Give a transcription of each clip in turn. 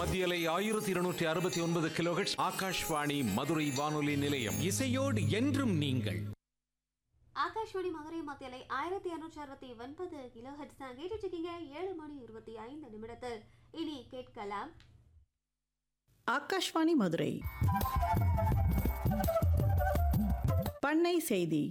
மத்தியலை ஆயிரத்தி இருநூற்றி அறுபத்தி ஒன்பது கிலோஹெட்ஸ் ஆகாஷ்வாணி மதுரை வானொலி நிலையம் இசையோடு என்றும் நீங்கள் ஆகாஷ்வாணி மதுரை மத்தியலை ஆயிரத்தி இரநூற்றி அறுபத்தி ஒன்பது கிலோ ஹெட்ஸ் தான் கேட்டுட்டு இருக்கீங்க ஏழு மணி இருபத்தி ஐந்து நிமிடத்தில் இனி கேட்கலாம் ஆகாஷ்வாணி மதுரை பண்ணை செய்தி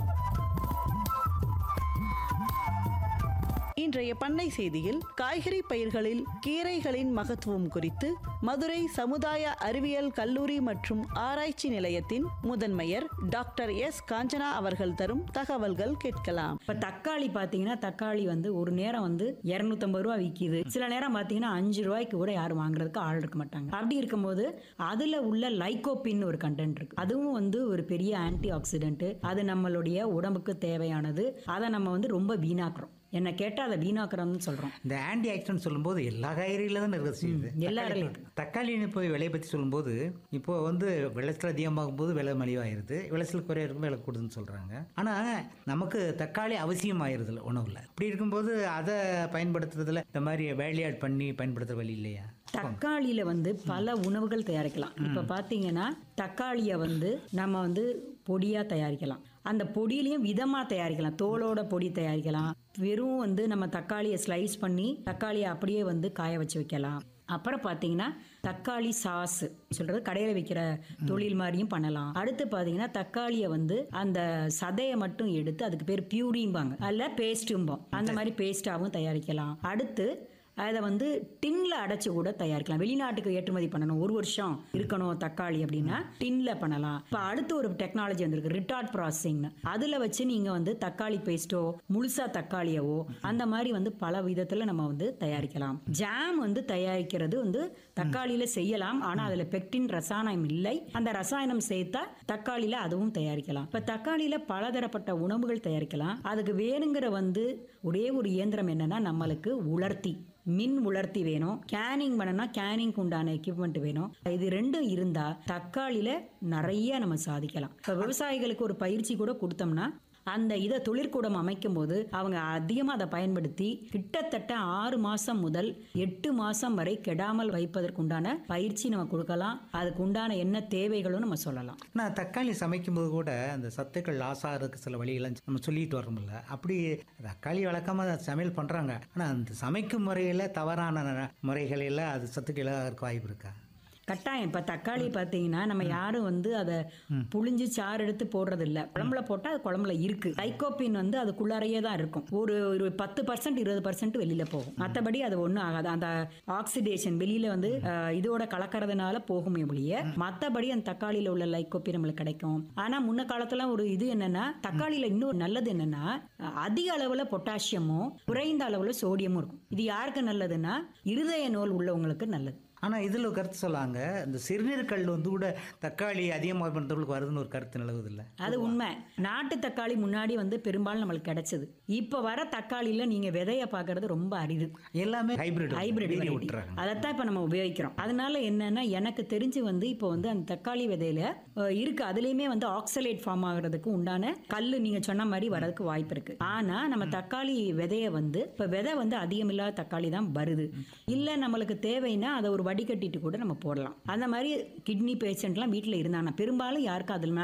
இன்றைய பண்ணை செய்தியில் காய்கறி பயிர்களில் கீரைகளின் மகத்துவம் குறித்து மதுரை சமுதாய அறிவியல் கல்லூரி மற்றும் ஆராய்ச்சி நிலையத்தின் முதன்மையர் டாக்டர் எஸ் காஞ்சனா அவர்கள் தரும் தகவல்கள் கேட்கலாம் இப்போ தக்காளி பார்த்தீங்கன்னா தக்காளி வந்து ஒரு நேரம் வந்து இரநூத்தம்பது ரூபா விற்கிது சில நேரம் பார்த்தீங்கன்னா அஞ்சு ரூபாய்க்கு கூட யாரும் வாங்குறதுக்கு ஆள் இருக்க மாட்டாங்க அப்படி இருக்கும்போது அதில் உள்ள லைகோப்பின் ஒரு கண்டென்ட் இருக்கு அதுவும் வந்து ஒரு பெரிய ஆன்டி ஆக்சிடென்ட் அது நம்மளுடைய உடம்புக்கு தேவையானது அதை நம்ம வந்து ரொம்ப வீணாக்குறோம் என்ன கேட்டால் அதை வீணாக்குறோம்னு சொல்கிறோம் இந்த ஆன்டி ஆக்சிடென்ட் சொல்லும்போது எல்லா காய்கறியில தான் இருக்கிறது செய்யுது எல்லா தக்காளி- இதுலயும். தக்காளின்னு போய் விலையை பற்றி சொல்லும்போது இப்போ வந்து விளைச்சல் அதிகமாகும் போது விலை மலிவாயிருது விளைச்சல் குறையிறதுக்கு விலை கூடுதுன்னு சொல்கிறாங்க ஆனால் நமக்கு தக்காளி அவசியமாயிருது உணவில் அப்படி இருக்கும்போது அதை பயன்படுத்துறதுல இந்த மாதிரி வேலையாட் பண்ணி பயன்படுத்துகிற வழி இல்லையா தக்காளியில வந்து பல உணவுகள் தயாரிக்கலாம் இப்போ பார்த்தீங்கன்னா தக்காளியை வந்து நம்ம வந்து பொடியா தயாரிக்கலாம் அந்த பொடியிலையும் விதமா தயாரிக்கலாம் தோலோட பொடி தயாரிக்கலாம் வெறும் வந்து நம்ம தக்காளியை ஸ்லைஸ் பண்ணி தக்காளியை அப்படியே வந்து காய வச்சு வைக்கலாம் அப்புறம் பார்த்தீங்கன்னா தக்காளி சாஸ் சொல்றது கடையில் விற்கிற தொழில் மாதிரியும் பண்ணலாம் அடுத்து பார்த்தீங்கன்னா தக்காளியை வந்து அந்த சதையை மட்டும் எடுத்து அதுக்கு பேர் பியூரிம்பாங்க அல்ல பேஸ்ட்டும்போம் அந்த மாதிரி பேஸ்ட்டாகவும் தயாரிக்கலாம் அடுத்து அதை வந்து டின்ல அடைச்சு கூட தயாரிக்கலாம் வெளிநாட்டுக்கு ஏற்றுமதி பண்ணணும் ஒரு வருஷம் இருக்கணும் தக்காளி அப்படின்னா டின்ல பண்ணலாம் இப்போ அடுத்து ஒரு டெக்னாலஜி வந்திருக்கு ரிட்டார்ட் ப்ராசஸிங்னு அதில் வச்சு நீங்கள் வந்து தக்காளி பேஸ்ட்டோ முழுசா தக்காளியவோ அந்த மாதிரி வந்து பல விதத்தில் நம்ம வந்து தயாரிக்கலாம் ஜாம் வந்து தயாரிக்கிறது வந்து தக்காளியில் செய்யலாம் ஆனால் அதில் பெக்டின் ரசாயனம் இல்லை அந்த ரசாயனம் சேர்த்தா தக்காளியில் அதுவும் தயாரிக்கலாம் இப்போ தக்காளியில் பலதரப்பட்ட உணவுகள் தயாரிக்கலாம் அதுக்கு வேணுங்கிற வந்து ஒரே ஒரு இயந்திரம் என்னன்னா நம்மளுக்கு உலர்த்தி மின் உலர்த்தி வேணும் கேனிங் பண்ணனா கேனிங்க்கு உண்டான எக்யூப்மெண்ட் வேணும் இது ரெண்டும் இருந்தா தக்காளியில நிறைய நம்ம சாதிக்கலாம் இப்போ விவசாயிகளுக்கு ஒரு பயிற்சி கூட கொடுத்தோம்னா அந்த இதை தொழிற்கூடம் அமைக்கும் போது அவங்க அதிகமாக அதை பயன்படுத்தி கிட்டத்தட்ட ஆறு மாதம் முதல் எட்டு மாதம் வரை கெடாமல் வைப்பதற்குண்டான பயிற்சி நம்ம கொடுக்கலாம் அதுக்கு உண்டான என்ன தேவைகளும் நம்ம சொல்லலாம் ஆனால் தக்காளி சமைக்கும்போது கூட அந்த சத்துக்கள் லாஸ் ஆகிறதுக்கு சில வழிகளை நம்ம சொல்லிட்டு வரோம்ல அப்படி தக்காளி வழக்கமாக சமையல் பண்ணுறாங்க ஆனால் அந்த சமைக்கும் முறையில் தவறான முறைகளில் அது சத்துக்கள் இழக்க வாய்ப்பு இருக்கா கட்டாயம் இப்போ தக்காளி பார்த்தீங்கன்னா நம்ம யாரும் வந்து அதை புளிஞ்சு சாறு எடுத்து போடுறது இல்ல குழம்புல போட்டால் அது குழம்புல இருக்கு லைகோப்பின் வந்து அதுக்குள்ளாரையே தான் இருக்கும் ஒரு ஒரு பத்து பர்சன்ட் இருபது பர்சன்ட் வெளியில போகும் மற்றபடி அது ஒன்றும் ஆகாது அந்த ஆக்சிடேஷன் வெளியில வந்து அஹ், இதோட கலக்கறதுனால போகுமே ஒழிய மற்றபடி அந்த தக்காளியில உள்ள லைகோப்பி நம்மளுக்கு கிடைக்கும் ஆனா முன்ன காலத்துல ஒரு இது என்னன்னா தக்காளியில இன்னும் நல்லது என்னன்னா அஹ், அதிக அளவுல பொட்டாசியமும் குறைந்த அளவுல சோடியமும் இருக்கும் இது யாருக்கு நல்லதுன்னா இருதய நோல் உள்ளவங்களுக்கு நல்லது ஆனால் இதில் ஒரு கருத்து சொல்லாங்க இந்த சிறுநீர்கல் வந்து கூட தக்காளி அதிகமாக பண்ணுறவங்களுக்கு வருதுன்னு ஒரு கருத்து நிலவுதில்ல அது உண்மை நாட்டு தக்காளி முன்னாடி வந்து பெரும்பாலும் நம்மளுக்கு கிடைச்சது இப்போ வர தக்காளியில நீங்க விதைய பார்க்கறது ரொம்ப அரிது எல்லாமே ஹைபிரிட் ஹைபிரிட் வீரிய variety. விட்டுறாங்க அதைத்தான் இப்போ நம்ம உபயோகிக்கிறோம் அதனால என்னன்னா எனக்கு தெரிஞ்சு வந்து இப்போ வந்து அந்த தக்காளி விதையில அஹ், இருக்கு அதுலயுமே வந்து ஆக்சலேட் ஃபார்ம் ஆகுறதுக்கு உண்டான கல்லு நீங்க சொன்ன மாதிரி வரதுக்கு வாய்ப்பு இருக்கு ஆனா நம்ம தக்காளி விதைய வந்து இப்போ விதை வந்து அதிகமில்லாத தக்காளி தான் வருது இல்ல நம்மளுக்கு தேவைன்னா அதை ஒரு வடிகட்டிட்டு கூட நம்ம போடலாம் அந்த மாதிரி கிட்னி பேஷண்ட்லாம் வீட்டில் இருந்தாங்கன்னா பெரும்பாலும் யாருக்கும் அதில்